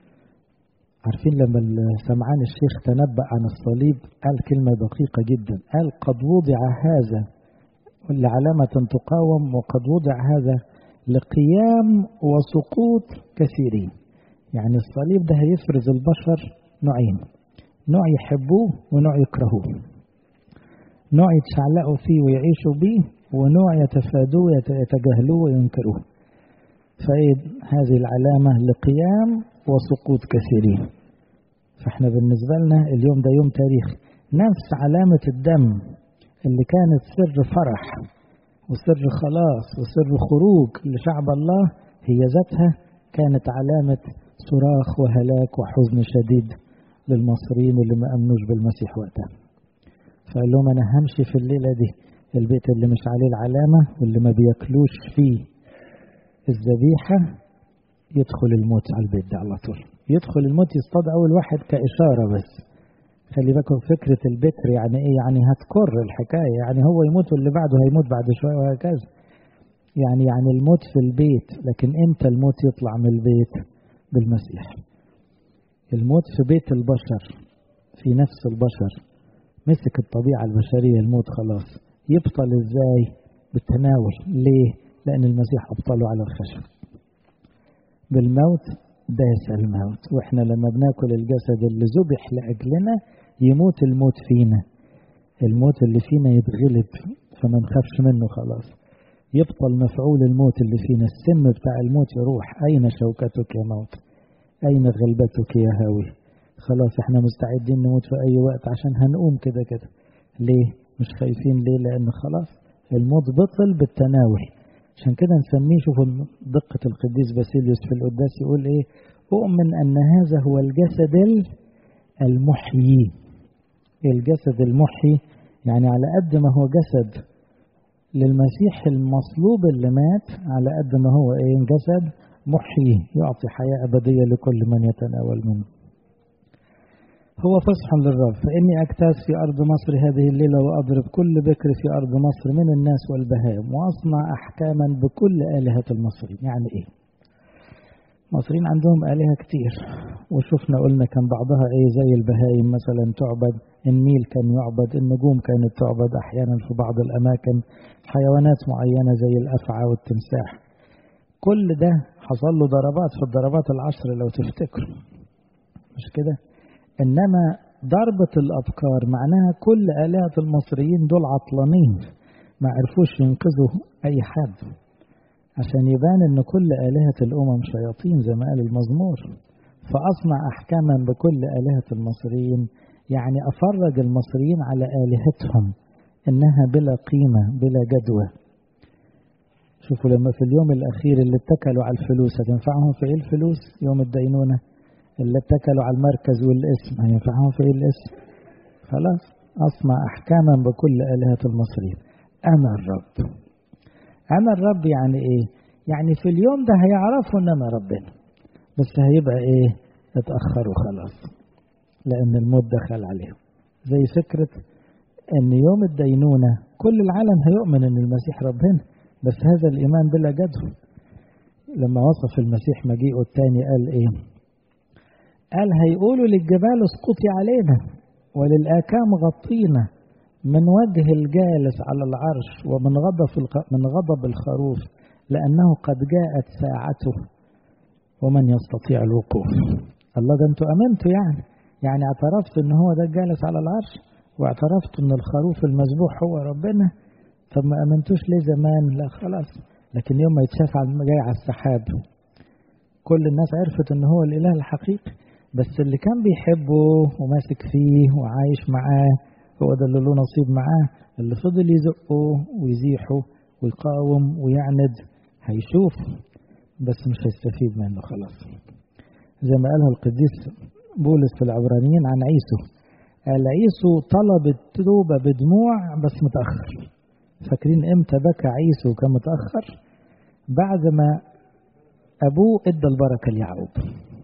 عارفين لما سمعان الشيخ تنبأ عن الصليب قال كلمة دقيقة جدا قال قد وضع هذا لعلامة تقاوم وقد وضع هذا لقيام وسقوط كثيرين يعني الصليب ده هيفرز البشر نوعين نوع يحبوه ونوع يكرهوه نوع يتشعلقوا فيه ويعيشوا بيه ونوع يتفادوه يتجاهلوه وينكروه فإيه هذه العلامة لقيام وسقوط كثيرين فاحنا بالنسبة لنا اليوم ده يوم تاريخي نفس علامة الدم اللي كانت سر فرح وسر خلاص وسر خروج لشعب الله هي ذاتها كانت علامة صراخ وهلاك وحزن شديد للمصريين اللي ما أمنوش بالمسيح وقتها فقال لهم أنا همشي في الليلة دي البيت اللي مش عليه العلامة واللي ما بياكلوش فيه الذبيحة يدخل الموت على البيت ده على طول يدخل الموت يصطاد أول واحد كإشارة بس خلي بالكم فكرة البكر يعني إيه يعني هتكر الحكاية يعني هو يموت واللي بعده هيموت بعد شوية وهكذا يعني يعني الموت في البيت لكن إمتى الموت يطلع من البيت بالمسيح الموت في بيت البشر في نفس البشر مسك الطبيعة البشرية الموت خلاص يبطل إزاي بالتناول ليه لأن المسيح أبطله على الخشب بالموت داس الموت واحنا لما بناكل الجسد اللي ذبح لأجلنا يموت الموت فينا الموت اللي فينا يتغلب فما نخافش منه خلاص يبطل مفعول الموت اللي فينا السم بتاع الموت يروح أين شوكتك يا موت أين غلبتك يا هاوي خلاص احنا مستعدين نموت في أي وقت عشان هنقوم كده كده ليه مش خايفين ليه لأن خلاص الموت بطل بالتناول عشان كده نسميه شوفوا دقة القديس باسيليوس في القداس يقول ايه أؤمن أن هذا هو الجسد المحيي الجسد المحيي يعني على قد ما هو جسد للمسيح المصلوب اللي مات على قد ما هو ايه جسد محيي يعطي حياة أبدية لكل من يتناول منه هو فصح للرب فإني أجتاز في أرض مصر هذه الليلة وأضرب كل بكر في أرض مصر من الناس والبهائم وأصنع أحكاما بكل آلهة المصريين يعني إيه المصريين عندهم آلهة كتير وشفنا قلنا كان بعضها إيه زي البهائم مثلا تعبد النيل كان يعبد النجوم كانت تعبد أحيانا في بعض الأماكن حيوانات معينة زي الأفعى والتمساح كل ده حصل له ضربات في الضربات العشر لو تفتكروا مش كده إنما ضربة الأبكار معناها كل آلهة المصريين دول عطلانين ما عرفوش ينقذوا أي حد عشان يبان إن كل آلهة الأمم شياطين زي ما قال المزمور فأصنع أحكاما بكل آلهة المصريين يعني أفرج المصريين على آلهتهم إنها بلا قيمة بلا جدوى شوفوا لما في اليوم الأخير اللي اتكلوا على الفلوس هتنفعهم في إيه الفلوس يوم الدينونة اللي اتكلوا على المركز والاسم هينفعهم في ايه الاسم خلاص اصنع احكاما بكل الهه المصريين انا الرب انا الرب يعني ايه يعني في اليوم ده هيعرفوا ان انا ربنا بس هيبقى ايه اتاخروا خلاص لان الموت دخل عليهم زي فكره ان يوم الدينونه كل العالم هيؤمن ان المسيح ربنا بس هذا الايمان بلا جدوى لما وصف المسيح مجيئه الثاني قال ايه قال هيقولوا للجبال اسقطي علينا وللآكام غطينا من وجه الجالس على العرش ومن غضب من غضب الخروف لأنه قد جاءت ساعته ومن يستطيع الوقوف الله ده انتوا امنتوا يعني يعني اعترفت ان هو ده الجالس على العرش واعترفت ان الخروف المذبوح هو ربنا طب ما امنتوش ليه زمان لا خلاص لكن يوم ما يتشاف جاي على السحاب كل الناس عرفت ان هو الاله الحقيقي بس اللي كان بيحبه وماسك فيه وعايش معاه هو ده اللي له نصيب معاه اللي فضل يزقه ويزيحه ويقاوم ويعند هيشوف بس مش هيستفيد منه خلاص زي ما قالها القديس بولس في العبرانيين عن عيسو قال عيسو طلب التوبة بدموع بس متأخر فاكرين امتى بكى عيسو وكان متأخر بعد ما أبوه ادى البركة ليعقوب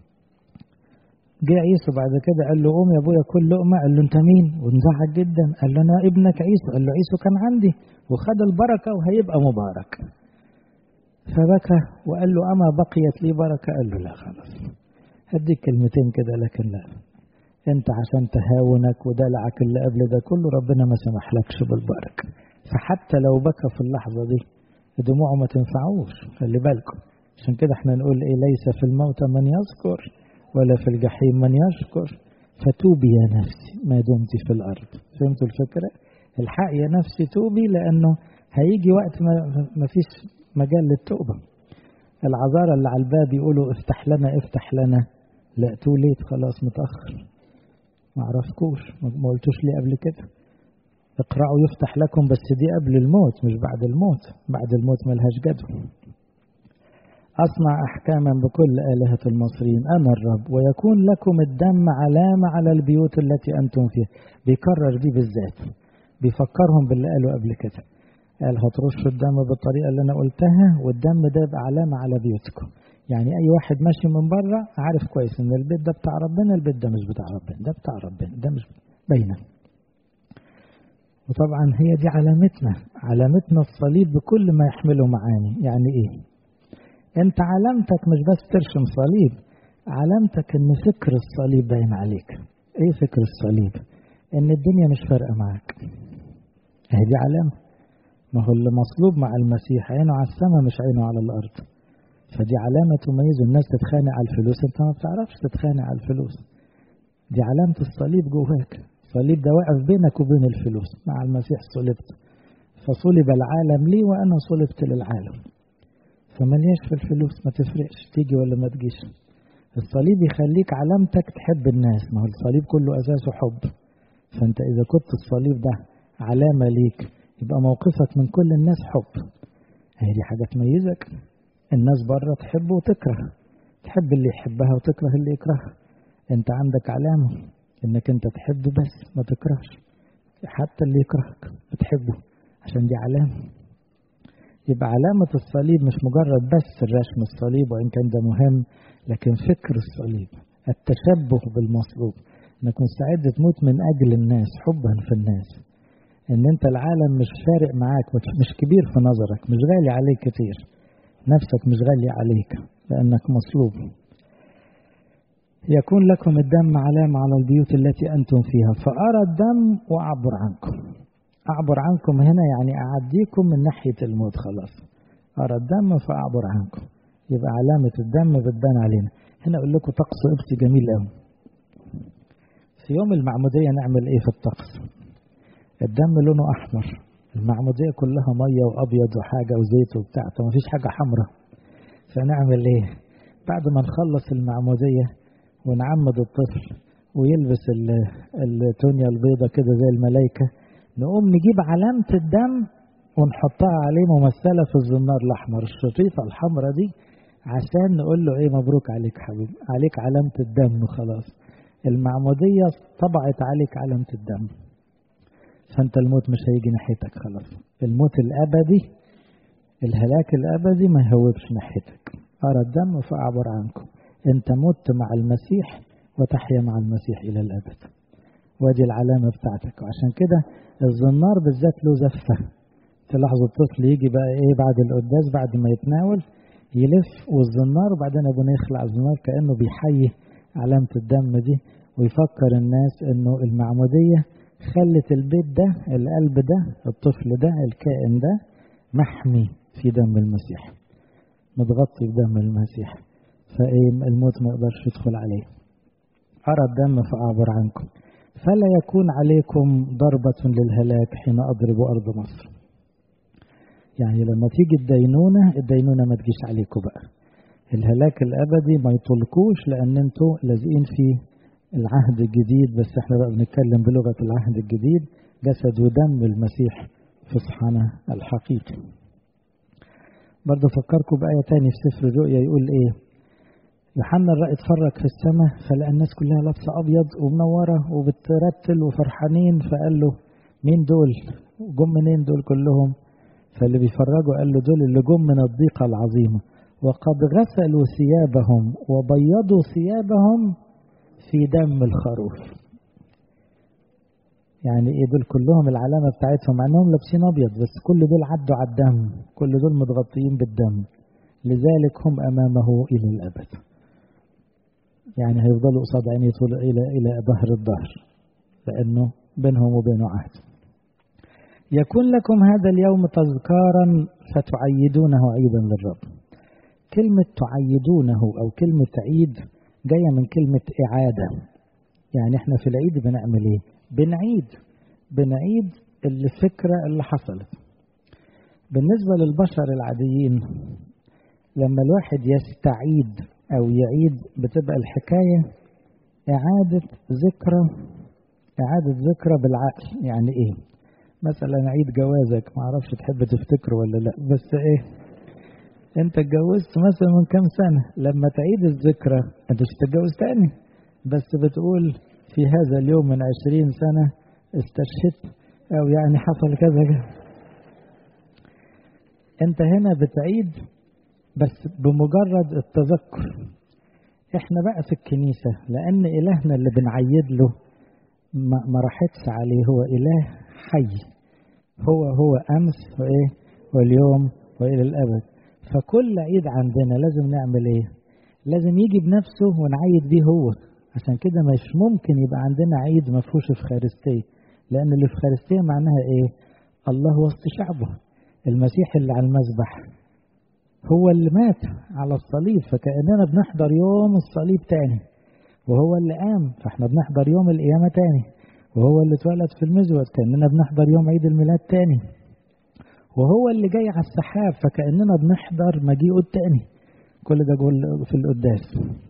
جه عيسو بعد كده قال له قوم يا ابويا كل لقمة قال له انت مين وانزعج جدا قال له انا ابنك عيسو قال له عيسو كان عندي وخد البركة وهيبقى مبارك فبكى وقال له أما بقيت لي بركة قال له لا خلاص هديك كلمتين كده لكن لا انت عشان تهاونك ودلعك اللي قبل ده كله ربنا ما سمحلكش بالبركة فحتى لو بكى في اللحظة دي دموعه ما تنفعوش خلي بالكم عشان كده احنا نقول ايه ليس في الموت من يذكر ولا في الجحيم من يشكر فتوبي يا نفسي ما دمت في الأرض فهمتوا الفكرة الحق يا نفسي توبي لأنه هيجي وقت ما, ما فيش مجال للتوبة العذارى اللي على الباب يقولوا افتح لنا افتح لنا لا توليت خلاص متأخر ما عرفكوش ما قلتوش لي قبل كده اقرأوا يفتح لكم بس دي قبل الموت مش بعد الموت بعد الموت ملهاش جدوى أصنع أحكاما بكل آلهة المصريين أنا الرب ويكون لكم الدم علامة على البيوت التي أنتم فيها بيكرر دي بالذات بيفكرهم باللي قالوا قبل كده قال هترشوا الدم بالطريقة اللي أنا قلتها والدم ده يبقى علامة على بيوتكم يعني أي واحد ماشي من بره عارف كويس إن البيت ده بتاع ربنا البيت ده مش بتاع ربنا ده بتاع ربنا ده مش باينة وطبعا هي دي علامتنا علامتنا الصليب بكل ما يحمله معاني يعني إيه أنت علامتك مش بس ترشم صليب علامتك إن فكر الصليب باين عليك إيه فكر الصليب إن الدنيا مش فارقة معاك هي دي علامة ما هو اللي مصلوب مع المسيح عينه على السماء مش عينه على الأرض فدي علامة تميز الناس تتخانق على الفلوس انت ما بتعرفش تتخانق على الفلوس دي علامة الصليب جواك الصليب ده واقف بينك وبين الفلوس مع المسيح صلبت فصلب العالم لي وأنا صلبت للعالم فملياش في الفلوس ما تفرقش تيجي ولا ما تجيش الصليب يخليك علامتك تحب الناس ما هو الصليب كله أساسه حب فأنت إذا كنت الصليب ده علامة ليك يبقى موقفك من كل الناس حب هي دي حاجة تميزك الناس بره تحب وتكره تحب اللي يحبها وتكره اللي يكرهها انت عندك علامة انك انت تحب بس ما تكرهش حتى اللي يكرهك بتحبه عشان دي علامة يبقى علامة الصليب مش مجرد بس الرسم الصليب وإن كان ده مهم لكن فكر الصليب التشبه بالمصلوب انك مستعد تموت من أجل الناس حبا في الناس ان انت العالم مش فارق معاك مش كبير في نظرك مش غالي عليك كتير نفسك مش غالية عليك لأنك مصلوب يكون لكم الدم علامة على البيوت التي أنتم فيها فأرى الدم وأعبر عنكم أعبر عنكم هنا يعني أعديكم من ناحية الموت خلاص أرى الدم فأعبر عنكم يبقى علامة الدم بتبان علينا هنا أقول لكم طقس قبطي جميل قوي في يوم المعمودية نعمل إيه في الطقس الدم لونه أحمر المعمودية كلها مية وأبيض وحاجة وزيت وبتاع فما فيش حاجة حمراء فنعمل إيه بعد ما نخلص المعمودية ونعمد الطفل ويلبس التونيا البيضة كده زي الملايكة نقوم نجيب علامة الدم ونحطها عليه ممثلة في الزنار الأحمر الشريطة الحمراء دي عشان نقول له إيه مبروك عليك حبيبي عليك علامة الدم وخلاص المعمودية طبعت عليك علامة الدم فانت الموت مش هيجي ناحيتك خلاص الموت الابدي الهلاك الابدي ما يهوبش ناحيتك ارى الدم فاعبر عنكم انت مت مع المسيح وتحيا مع المسيح الى الابد وادي العلامة بتاعتك وعشان كده الزنار بالذات له زفة تلاحظوا الطفل يجي بقى ايه بعد القداس بعد ما يتناول يلف والزنار وبعدين ابونا يخلع الزنار كانه بيحيي علامة الدم دي ويفكر الناس انه المعمودية خلت البيت ده القلب ده الطفل ده الكائن ده محمي في دم المسيح متغطي بدم المسيح فايه الموت ما يقدرش يدخل عليه أرى الدم فأعبر عنكم فلا يكون عليكم ضربة للهلاك حين أضرب أرض مصر يعني لما تيجي الدينونة الدينونة ما تجيش عليكم بقى الهلاك الأبدي ما يطلقوش لأن انتوا لازقين في العهد الجديد بس احنا بقى بنتكلم بلغة العهد الجديد جسد ودم المسيح في صحنا الحقيقي برضه فكركم بآية تاني في سفر الرؤيا يقول ايه يوحنا الرأي اتفرج في السماء فلقى الناس كلها لابسة أبيض ومنورة وبترتل وفرحانين فقال له مين دول؟ جم منين دول كلهم؟ فاللي بيفرجوا قال له دول اللي جم من الضيقة العظيمة وقد غسلوا ثيابهم وبيضوا ثيابهم في دم الخروف يعني ايه دول كلهم العلامة بتاعتهم مع انهم لابسين ابيض بس كل دول عدوا على الدم كل دول متغطيين بالدم لذلك هم امامه الى الابد يعني هيفضلوا قصاد عينيه طول الى الى ظهر الظهر لانه بينهم وبينه عهد يكون لكم هذا اليوم تذكارا فتعيدونه عيدا للرب كلمة تعيدونه أو كلمة عيد جاية من كلمة إعادة يعني احنا في العيد بنعمل ايه بنعيد بنعيد الفكرة اللي حصلت بالنسبة للبشر العاديين لما الواحد يستعيد أو يعيد بتبقى الحكاية إعادة ذكرى إعادة ذكرى بالعقل يعني إيه مثلا عيد جوازك ما اعرفش تحب تفتكره ولا لا بس ايه انت اتجوزت مثلا من كام سنة لما تعيد الذكرى انت مش هتتجوز تاني بس بتقول في هذا اليوم من عشرين سنة استشهدت او يعني حصل كذا كذا انت هنا بتعيد بس بمجرد التذكر احنا بقى في الكنيسة لان الهنا اللي بنعيد له ما راحتش عليه هو اله حي هو هو امس وايه واليوم والى الابد فكل عيد عندنا لازم نعمل ايه لازم يجي بنفسه ونعيد بيه هو عشان كده مش ممكن يبقى عندنا عيد ما فيهوش افخارستيه لان الافخارستيه معناها ايه الله وسط شعبه المسيح اللي على المذبح هو اللي مات على الصليب فكاننا بنحضر يوم الصليب تاني وهو اللي قام فاحنا بنحضر يوم القيامه تاني وهو اللي اتولد في المزود كاننا بنحضر يوم عيد الميلاد تاني وهو اللي جاي على السحاب فكأننا بنحضر مجيئه التاني كل ده جول في القداس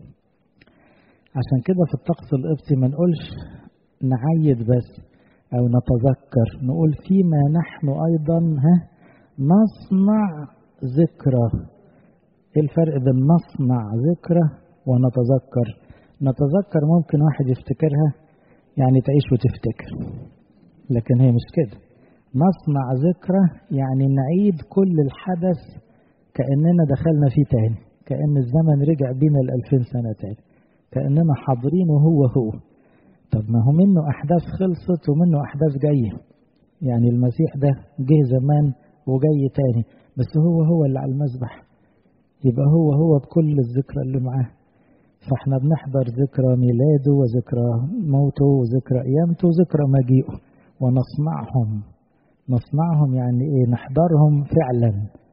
عشان كده في الطقس القبطي ما نقولش نعيد بس أو نتذكر نقول فيما نحن أيضا ها نصنع ذكرى ايه الفرق بين نصنع ذكرى ونتذكر نتذكر ممكن واحد يفتكرها يعني تعيش وتفتكر لكن هي مش كده نصنع ذكرى يعني نعيد كل الحدث كأننا دخلنا فيه تاني كأن الزمن رجع بينا الألفين سنة تاني كأننا حاضرين وهو هو طب ما هو منه أحداث خلصت ومنه أحداث جاية يعني المسيح ده جه زمان وجاي تاني بس هو هو اللي على المذبح يبقى هو هو بكل الذكرى اللي معاه فاحنا بنحضر ذكرى ميلاده وذكرى موته وذكرى قيامته وذكرى مجيئه ونصنعهم نصنعهم يعني ايه نحضرهم فعلا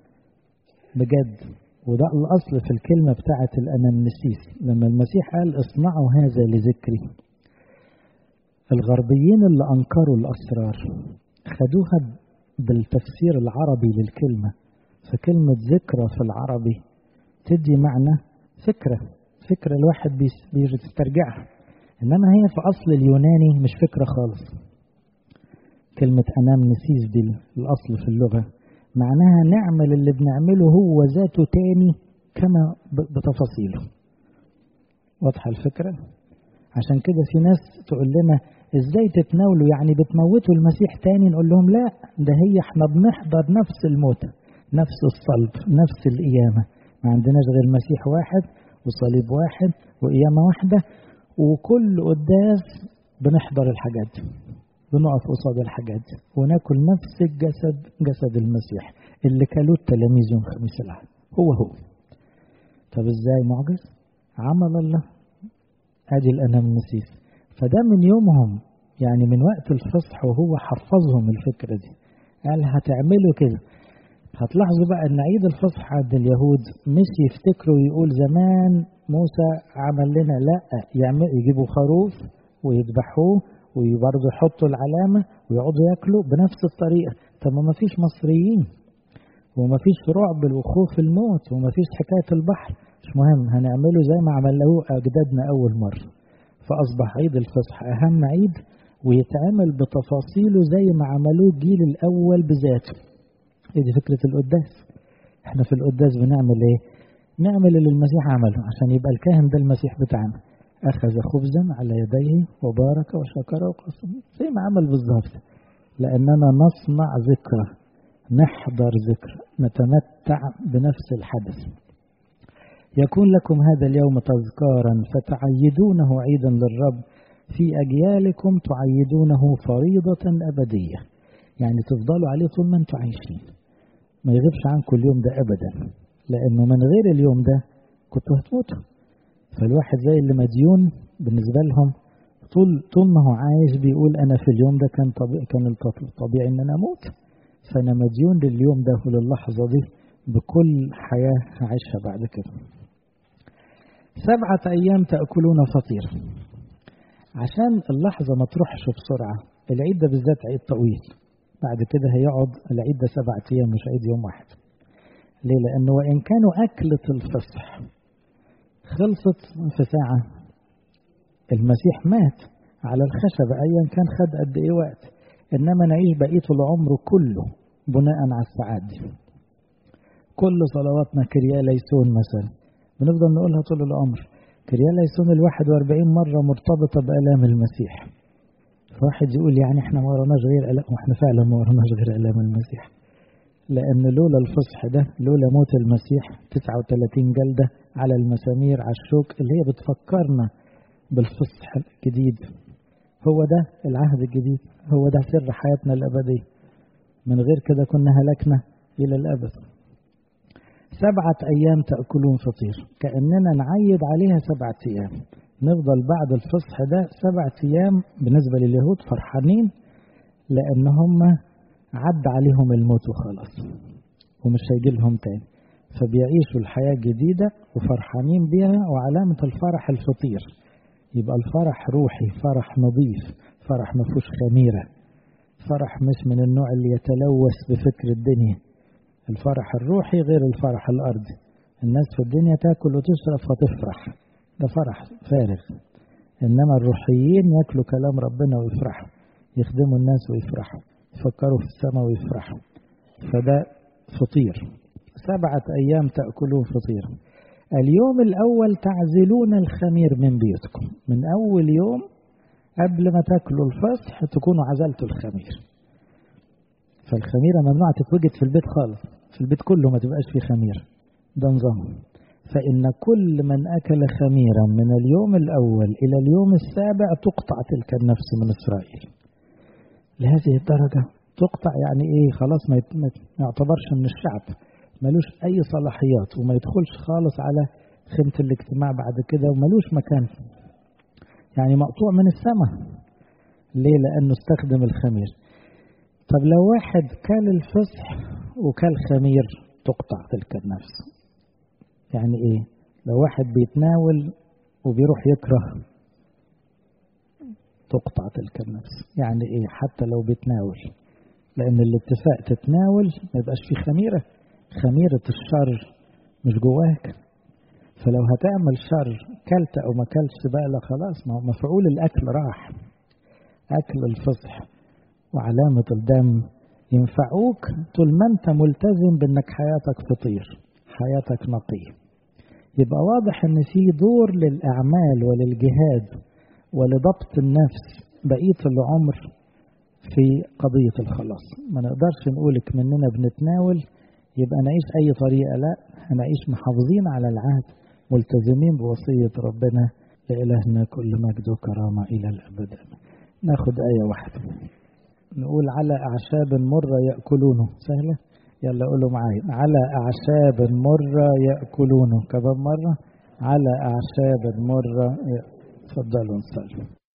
بجد وده الاصل في الكلمه بتاعه الانامنسيس لما المسيح قال اصنعوا هذا لذكري الغربيين اللي انكروا الاسرار خدوها بالتفسير العربي للكلمه فكلمه ذكرى في العربي تدي معنى فكره فكرة الواحد بيسترجعها إنما هي في أصل اليوناني مش فكرة خالص كلمة أنامنسيس دي الأصل في اللغة معناها نعمل اللي بنعمله هو ذاته تاني كما بتفاصيله واضحة الفكرة عشان كده في ناس تقول لنا ازاي تتناولوا يعني بتموتوا المسيح تاني نقول لهم لا ده هي احنا بنحضر نفس الموت نفس الصلب نفس القيامة ما عندناش غير مسيح واحد وصليب واحد وقيامة واحدة وكل قداس بنحضر الحاجات دي بنقف قصاد الحاجات دي وناكل نفس الجسد جسد المسيح اللي كلوه التلاميذ يوم خميس العهد هو هو طب ازاي معجز عمل الله ادي الانامنسيس فده من يومهم يعني من وقت الفصح وهو حفظهم الفكرة دي قال هتعملوا كده هتلاحظوا بقى ان عيد الفصح عند اليهود مش يفتكروا يقول زمان موسى عمل لنا لا يعمل يجيبوا خروف ويذبحوه وبرضه يحطوا العلامة ويقعدوا ياكلوا بنفس الطريقة طب ما فيش مصريين ومفيش رعب وخوف الموت ومفيش حكاية البحر مش مهم هنعمله زي ما عملوه أجدادنا أول مرة فأصبح عيد الفصح أهم عيد ويتعمل بتفاصيله زي ما عملوه الجيل الأول بذاته هي دي فكرة القداس احنا في القداس بنعمل ايه نعمل اللي المسيح عمله عشان يبقى الكاهن ده المسيح بتاعنا أخذ خبزا على يديه وبارك وشكر وقسم زي ما عمل بالظبط لأننا نصنع ذكرى نحضر ذكرى نتمتع بنفس الحدث يكون لكم هذا اليوم تذكارا فتعيدونه عيدا للرب في أجيالكم تعيدونه فريضة أبدية يعني تفضلوا عليه طول ما انتم عايشين ما يغيبش عنكم اليوم ده أبدا لأنه من غير اليوم ده كنتوا هتموتوا فالواحد زي اللي مديون بالنسبة لهم طول طول ما هو عايش بيقول أنا في اليوم ده كان طبيعي كان الطبيعي إن أنا أموت فأنا مديون لليوم ده وللحظة دي بكل حياة هعيشها بعد كده سبعة أيام تأكلون فطير عشان اللحظة ما تروحش بسرعة العيد ده بالذات عيد طويل بعد كده هيقعد العيد ده سبعة أيام مش عيد يوم واحد ليه؟ لأنه وإن كانوا أكلة الفصح خلصت في ساعة المسيح مات على الخشبة أيا كان خد قد إيه وقت إنما نعيش بقية العمر كله بناء على الساعات دي كل صلواتنا كريا ليسون مثلا بنفضل نقولها طول العمر كريا ليسون ال 41 مرة مرتبطة بآلام المسيح فواحد يقول يعني احنا ما وراناش غير آلام واحنا فعلا ما وراناش غير آلام المسيح لأن لولا الفصح ده لولا موت المسيح 39 جلدة على المسامير على الشوك اللي هي بتفكرنا بالفصح الجديد هو ده العهد الجديد هو ده سر حياتنا الأبدية من غير كده كنا هلكنا إلى الأبد سبعة أيام تأكلون فطير كأننا نعيد عليها سبعة أيام نفضل بعد الفصح ده سبعة أيام بالنسبة لليهود فرحانين لأن هم عد عليهم الموت وخلاص ومش هيجي لهم تاني فبيعيشوا الحياة الجديدة وفرحانين بيها وعلامة الفرح الفطير يبقى الفرح روحي فرح نظيف فرح ما فيهوش خميرة فرح مش من النوع اللي يتلوث بفكر الدنيا الفرح الروحي غير الفرح الأرضي الناس في الدنيا تاكل وتشرب فتفرح ده فرح فارغ إنما الروحيين ياكلوا كلام ربنا ويفرحوا يخدموا الناس ويفرحوا يفكروا في السماء ويفرحوا فده فطير سبعة أيام تأكلون فطير اليوم الأول تعزلون الخمير من بيوتكم من أول يوم قبل ما تاكلوا الفصح تكونوا عزلتوا الخمير فالخميرة ممنوع تتوجد في البيت خالص في البيت كله ما تبقاش فيه خميرة ده نظام فإن كل من أكل خميرا من اليوم الأول إلى اليوم السابع تقطع تلك النفس من إسرائيل لهذه الدرجة تقطع يعني إيه خلاص ما يعتبرش من الشعب ملوش أي صلاحيات وما يدخلش خالص على خيمة الاجتماع بعد كده وملوش مكان يعني مقطوع من السماء ليه لأنه استخدم الخمير طب لو واحد كل الفصح وكل خمير تقطع تلك النفس يعني ايه لو واحد بيتناول وبيروح يكره تقطع تلك النفس يعني ايه حتى لو بيتناول لان الاتفاق تتناول ما يبقاش فيه خميره خميره الشر مش جواك فلو هتعمل شر كلت او ما كلتش بقى لا خلاص ما هو مفعول الاكل راح اكل الفصح وعلامه الدم ينفعوك طول ما انت ملتزم بانك حياتك فطير حياتك نقيه يبقى واضح ان في دور للاعمال وللجهاد ولضبط النفس بقيه العمر في قضيه الخلاص ما نقدرش نقولك مننا بنتناول يبقى نعيش اي طريقه لا هنعيش محافظين على العهد ملتزمين بوصيه ربنا لالهنا كل مجد وكرامه الى الابد ناخد ايه واحده نقول على اعشاب مره ياكلونه سهله يلا قولوا معايا على أعشاب مرة يأكلونه كمان مرة على أعشاب مرة تفضلوا نصلي